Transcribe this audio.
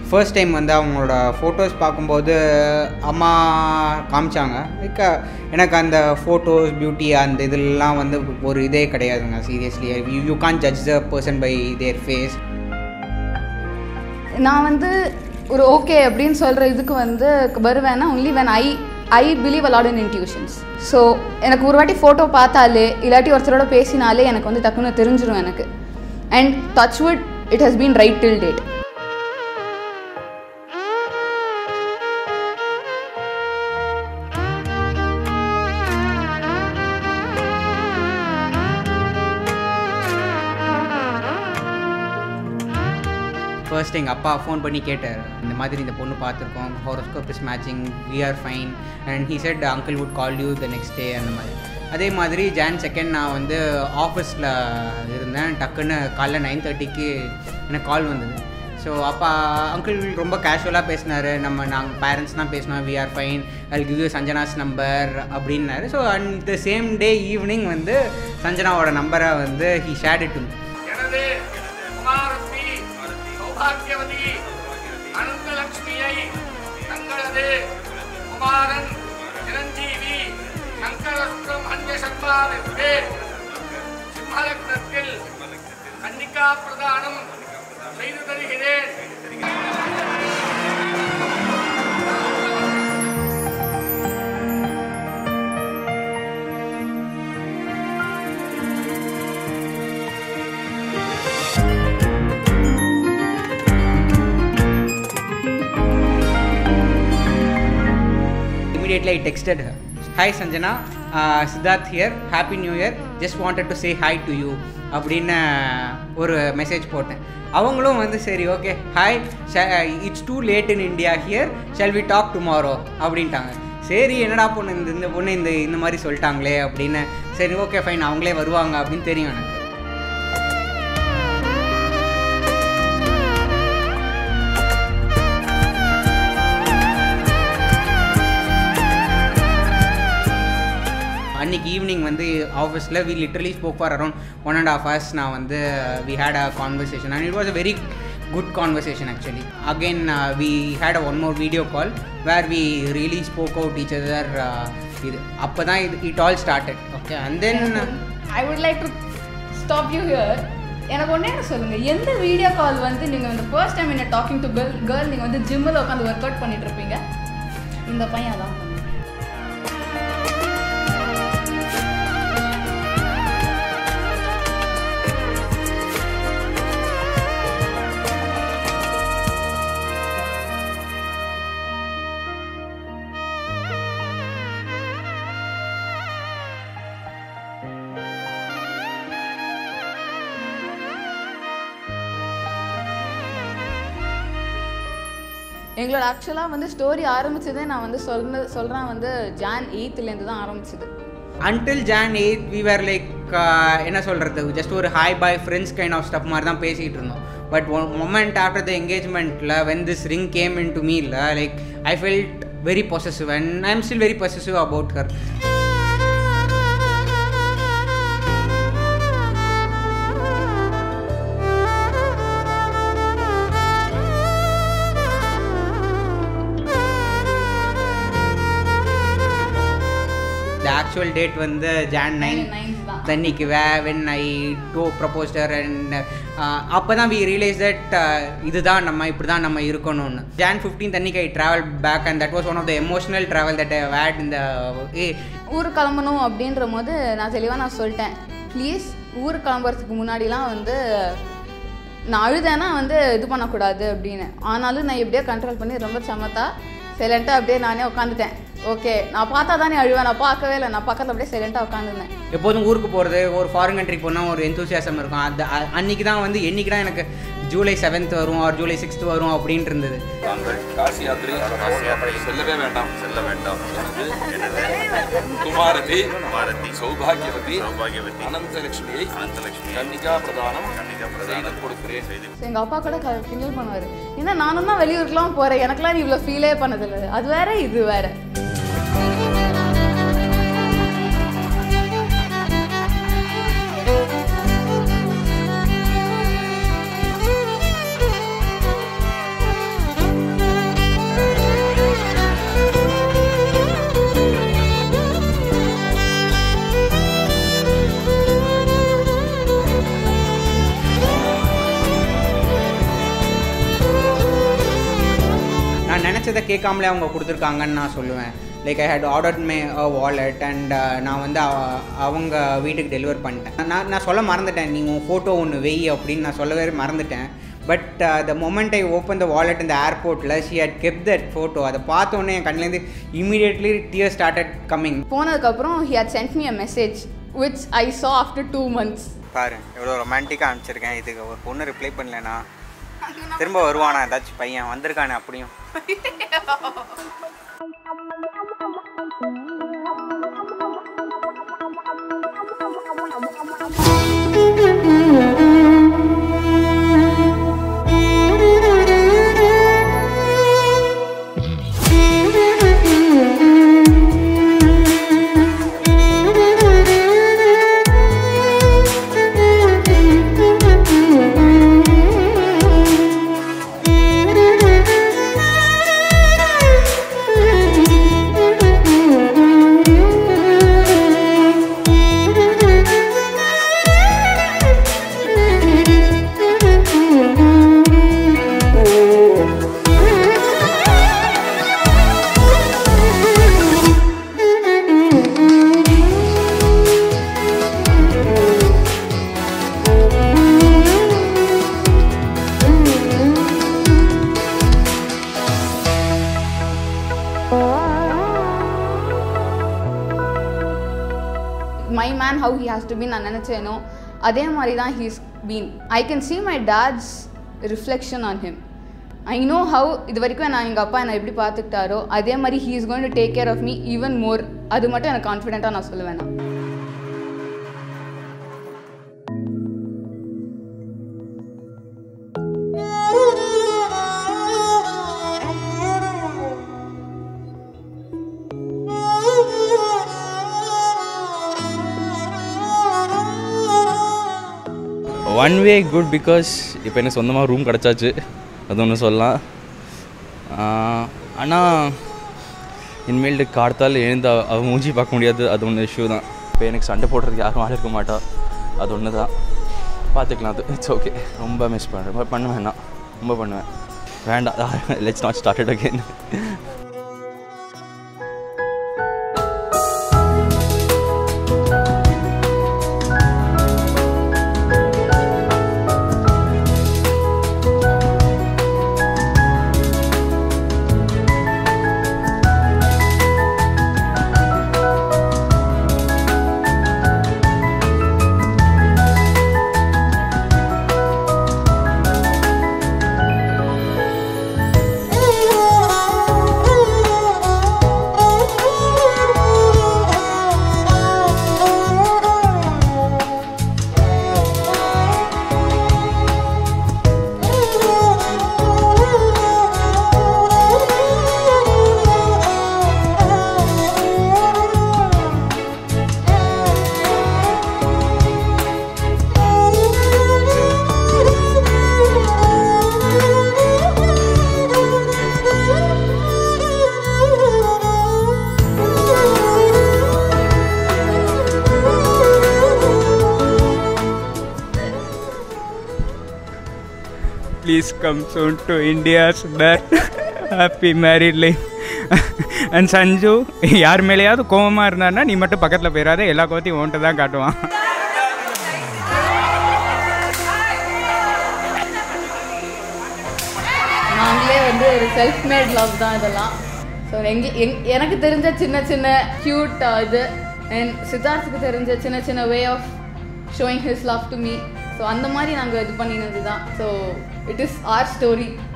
First time வந்து அவங்களோட photos பார்க்கும்போது அம்மா காமிச்சாங்க லைக் எனக்கு அந்த ஃபோட்டோஸ் பியூட்டி அந்த இதெல்லாம் வந்து ஒரு இதே கிடையாதுங்க seriously you you can judge the person by their face நான் வந்து ஒரு ஓகே அப்படின்னு சொல்கிற இதுக்கு வந்து வருவேன்னா only when I I believe a lot in intuitions so எனக்கு ஒரு வாட்டி ஃபோட்டோ பார்த்தாலே இல்லாட்டி ஒருத்தரோட பேசினாலே எனக்கு வந்து டக்குன்னு தெரிஞ்சிடும் எனக்கு and touchwood it has been right till date first எங்கள் அப்பா ஃபோன் பண்ணி கேட்டார் இந்த மாதிரி இந்த பொண்ணு பார்த்துருக்கோம் horoscope is matching we are fine and he said uncle would call you the next day அந்த மாதிரி அதே மாதிரி ஜான் செகண்ட் நான் வந்து ஆஃபீஸில் இருந்தேன் டக்குன்னு காலைல நைன் தேர்ட்டிக்கு எனக்கு கால் வந்தது ஸோ அப்பா அங்கிள் ரொம்ப கேஷுவலாக பேசினார் நம்ம நாங்கள் பேரண்ட்ஸ் தான் பேசினோம் we are fine I give you Sanjana's number அப்படின்னாரு so and the same day evening வந்து சஞ்சனாவோட நம்பரை வந்து ஹி ஷேட் இட் டு எனது குமாரத்தி சௌபாகியவதி அனந்தலட்சுமியை தங்களது குமாரன் சிரஞ்சீவி சங்கரஸ்வரம் அன்ய சர்மாவிற்கு சிம்மலக்னத்தில் கன்னிகா பிரதானம் செய்து தருகிறேன் Immediately I texted her. Hi Sanjana, uh, Siddharth here. Happy New Year. Just wanted to say hi to you. அப்படின்னு ஒரு மெசேஜ் போட்டேன் அவங்களும் வந்து சரி okay hi it's too late in India here shall we talk tomorrow அப்படின்ட்டாங்க சரி என்னடா பொண்ணு இந்த இந்த பொண்ணு இந்த இந்த மாதிரி சொல்லிட்டாங்களே அப்படின்னு சரி ஓகே ஃபைன் அவங்களே வருவாங்க அப்படின்னு தெரியும் எனக்கு அன்னைக்கு ஈவினிங் வந்து ஆஃபீஸில் we literally spoke for around one and half hours நான் வந்து we had a conversation and it was a very good conversation actually again we had a one more video call where we really spoke out each other uh, இது அப்போ தான் இது it all started okay and then I would like to stop you here எனக்கு ஒன்றே என்ன சொல்லுங்கள் எந்த video call வந்து நீங்கள் இந்த ஃபர்ஸ்ட் டைம் என்ன டாக்கிங் டு கேர்ள் கேர்ள் நீங்கள் வந்து ஜிம்மில் உட்காந்து ஒர்க் அவுட் பண்ணிட்டு இருப்பீங்க இந்த பையன் அதான் பண்ணுவான். எங்களோட ஆக்சுவலாக வந்து ஸ்டோரி ஆரம்பிச்சதே நான் வந்து சொல்ற சொல்கிறேன் வந்து ஜான் எயித்துலேருந்து தான் ஆரம்பிச்சது until June eighth we were like என்ன சொல்கிறது ஜஸ்ட் ஒரு hi bye friends kind of stuff மாதிரி தான் பேசிகிட்டு இருந்தோம் but one moment after the என்கேஜ்மெண்ட்டில் when this ring came in to me இல்லை like I felt very possessive and I am still very possessive about her the actual date வந்து June nine ninth தான் தண்ணிக்கு way when I to proposed her and அப்போ தான் we realise that இதுதான் நம்ம இப்படி தான் நம்ம இருக்கணும்னு ஜான் ஃபிஃப்டீன் தண்ணிக்கு I travel back and that was one of the emotional travel that I made இந்த ஏ ஊருக்கு கிளம்பணும் அப்படின்ற போது நான் தெளிவாக நான் சொல்லிட்டேன் ப்ளீஸ் ஊருக்கு கிளம்புறதுக்கு முன்னாடிலாம் வந்து நான் அழுதேன்னா வந்து இது பண்ணக்கூடாது அப்படின்னு ஆனாலும் நான் எப்படியோ கண்ட்ரோல் பண்ணி ரொம்ப சமத்தா சைலண்ட்டாக அப்படியே நானே உட்காந்துட்டேன் ஓகே நான் பார்த்தா தானே அழுவேன் நான் பார்க்கவே இல்லை நான் பக்கத்தில் அப்படியே சைலண்ட்டாக உட்காந்துருந்தேன் எப்போதும் ஊருக்கு போகிறது ஒரு ஃபாரின் கண்ட்ரிக்கு போனால் ஒரு எந்தூசியாசம் இருக்கும் அது அ- அன்னைக்கு தான் வந்து என்னைக்கு தான் எனக்கு ஜூலை செவன்த் வரும் ஆர் ஜூலை சிக்ஸ்த் வரும் அப்படின்ட்டு இருந்தது நாங்கள் காசி யாத்திரை செல்லவே வேண்டாம் செல்ல வேண்டாம் எனது குமாரதி குமாரதி சௌபாகியவதி சௌபாகியவதி அனந்தலட்சுமியை அனந்தலட்சுமி கன்னிகா பிரதானம் கன்னிகா பிரதானம் கொடுக்கிறேன் செய்து ஸோ எங்கள் அப்பா கூட கிண்டல் பண்ணுவார் ஏன்னா நானும் தான் வெளியூருக்குலாம் போகிறேன் எனக்குலாம் நீ இவ்வளோ ஃபீலே பண்ணதில்லை அது வேற இது வேற நினச்சதை கேட்காமலே அவங்க கொடுத்துருக்காங்கன்னு நான் சொல்லுவேன் like I had order me a wallet and நான் வந்து அவ- அவங்க வீட்டுக்கு டெலிவர் பண்ணிட்டேன் நான் நான் சொல்ல மறந்துட்டேன் நீ உன் ஃபோட்டோ ஒன்று வெய் அப்படின்னு நான் சொல்லவே மறந்துட்டேன் but the moment I open the wallet இந்த ஏர்போர்ட்டில் she had kept that photo அதை பார்த்தோன்னே என் கண்ணிலேருந்து இமீடியட்லி டியர் ஸ்டார்டட் கம்மிங் போனதுக்கப்புறம் he had sent me a message which I saw after two months பாரு எவ்வளோ ரொமான்டிக்காக அனுப்பிச்சிருக்கேன் இதுக்கு ஒரு பொண்ணு ரிப்ளை பண்ணலனா திரும்ப வருவானா ஏதாச்சும் பையன் வந்திருக்கானே அப்படியும் my man how he has to be நான் நினச்சேனோ அதே மாதிரி தான் he's been I can see my dad's reflection on him I know how இது வரைக்கும் நான் எங்கள் அப்பா என்னை எப்படி பார்த்துக்கிட்டாரோ அதே மாதிரி he is going to take care of me even more அது மட்டும் எனக்கு கான்ஃபிடென்ட்டாக நான் சொல்லுவேன் நான் ஒன் வே குட் பிகாஸ் இப்போ எனக்கு சொந்தமாக ரூம் கிடச்சாச்சு அது ஒன்று சொல்லலாம் ஆனால் இனிமேல்ட்டு கார்த்தால் எழுந்து அவ- அவ மூஞ்சி பார்க்க முடியாது அது ஒன்று இஷ்யூ தான் இப்போ எனக்கு சண்டை போடுறதுக்கு யாரும் ஆள் இருக்க மாட்டா அது ஒன்று தான் பார்த்துக்கலாம் அது இட்ஸ் ஓகே ரொம்ப மிஸ் பண்ணுறேன் பண்ணுவேன் நான் ரொம்ப பண்ணுவேன் வேண்டாம் let's not started again please come soon to India's that happy married life. And Sanju யார் மேலேயாவது கோவமாக இருந்தான்னா நீ மட்டும் பக்கத்தில் போயிடாத எல்லா கோவத்தையும் உன்கிட்ட தான் காட்டுவான் நாங்களே வந்து ஒரு செல்ஃப் மேட் லவ் தான் இதெல்லாம் ஸோ எங்க எங் எனக்கு தெரிஞ்ச சின்ன சின்ன க்யூட் இது அண்ட் சித்தார்த்துக்கு தெரிஞ்ச சின்ன சின்ன way of showing his love to me so அந்த மாதிரி நாங்கள் இது பண்ணினது தான் so it is our story